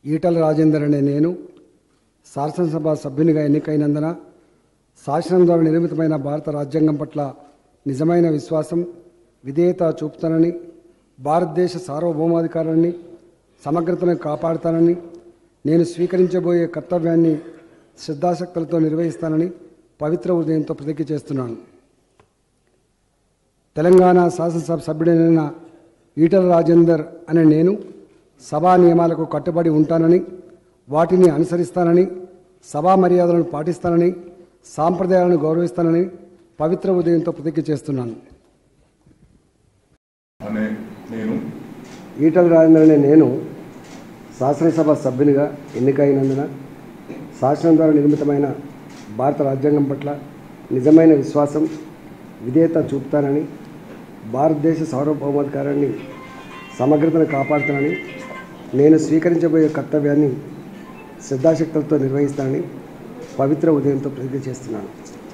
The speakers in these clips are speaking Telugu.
ఈటల రాజేందర్ అనే నేను శాసనసభ సభ్యునిగా ఎన్నికైనందున శాసనం ద్వారా నిర్మితమైన భారత రాజ్యాంగం పట్ల నిజమైన విశ్వాసం విధేయత చూపుతానని భారతదేశ సార్వభౌమాధికారాన్ని సమగ్రతను కాపాడుతానని నేను స్వీకరించబోయే కర్తవ్యాన్ని శ్రద్ధాశక్తులతో నిర్వహిస్తానని పవిత్ర ఉదయంతో ప్రతిజ్ఞ చేస్తున్నాను తెలంగాణ శాసనసభ సభ్యుడైన ఈటల రాజేందర్ అనే నేను సభా నియమాలకు కట్టుబడి ఉంటానని వాటిని అనుసరిస్తానని సభా మర్యాదలను పాటిస్తానని సాంప్రదాయాలను గౌరవిస్తానని పవిత్ర ఉదయంతో ప్రతిజ్ఞ చేస్తున్నాను అనే నేను ఈటల రాజేందర్ అనే నేను శాసనసభ సభ్యునిగా ఎన్నికైనందున శాసనం ద్వారా నిర్మితమైన భారత రాజ్యాంగం పట్ల నిజమైన విశ్వాసం విధేయత చూపుతానని భారతదేశ సార్వభౌమాధికారాన్ని సమగ్రతను కాపాడుతానని నేను స్వీకరించబోయే కర్తవ్యాన్ని శ్రద్ధాశక్తులతో నిర్వహిస్తానని పవిత్ర ఉదయంతో ప్రతిజ్ఞ చేస్తున్నాను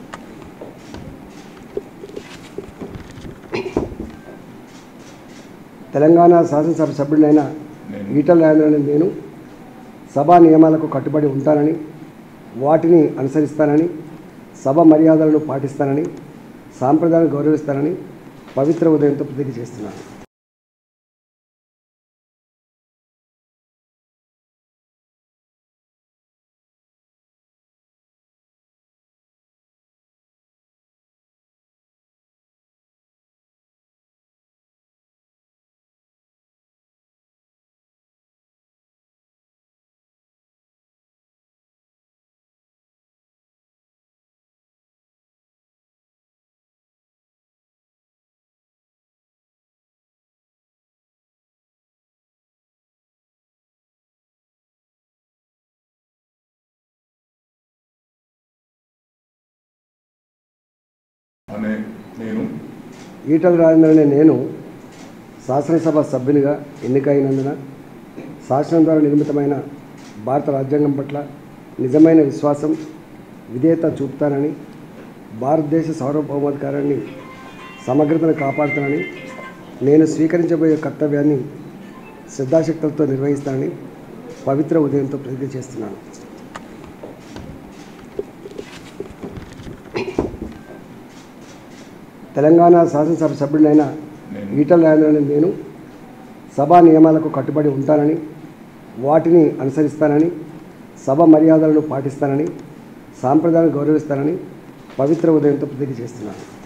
తెలంగాణ శాసనసభ సభ్యుడినైన ఈటల రాజేంద్ర అనే నేను సభా నియమాలకు కట్టుబడి ఉంటానని వాటిని అనుసరిస్తానని సభ మర్యాదలను పాటిస్తానని సాంప్రదాయాలను గౌరవిస్తానని పవిత్ర ఉదయంతో ప్రతిజ్ఞ చేస్తున్నాను అనే నేను ఈటల రాజేంద్ర అనే నేను శాసనసభ సభ్యునిగా ఎన్నికైనందున శాసనం ద్వారా నిర్మితమైన భారత రాజ్యాంగం పట్ల నిజమైన విశ్వాసం విధేయత చూపుతానని భారతదేశ సార్వభౌమాధికారాన్ని సమగ్రతను కాపాడుతానని నేను స్వీకరించబోయే కర్తవ్యాన్ని శ్రద్ధాశక్తులతో నిర్వహిస్తానని పవిత్ర ఉదయంతో ప్రతిజ్ఞ చేస్తున్నాను తెలంగాణ శాసనసభ సభ్యుడినైన ఈటల రాజేంద్ర అనే నేను సభా నియమాలకు కట్టుబడి ఉంటానని వాటిని అనుసరిస్తానని సభ మర్యాదలను పాటిస్తానని సాంప్రదాయాలను గౌరవిస్తానని పవిత్ర ఉదయంతో ప్రతిజ్ఞ చేస్తున్నాను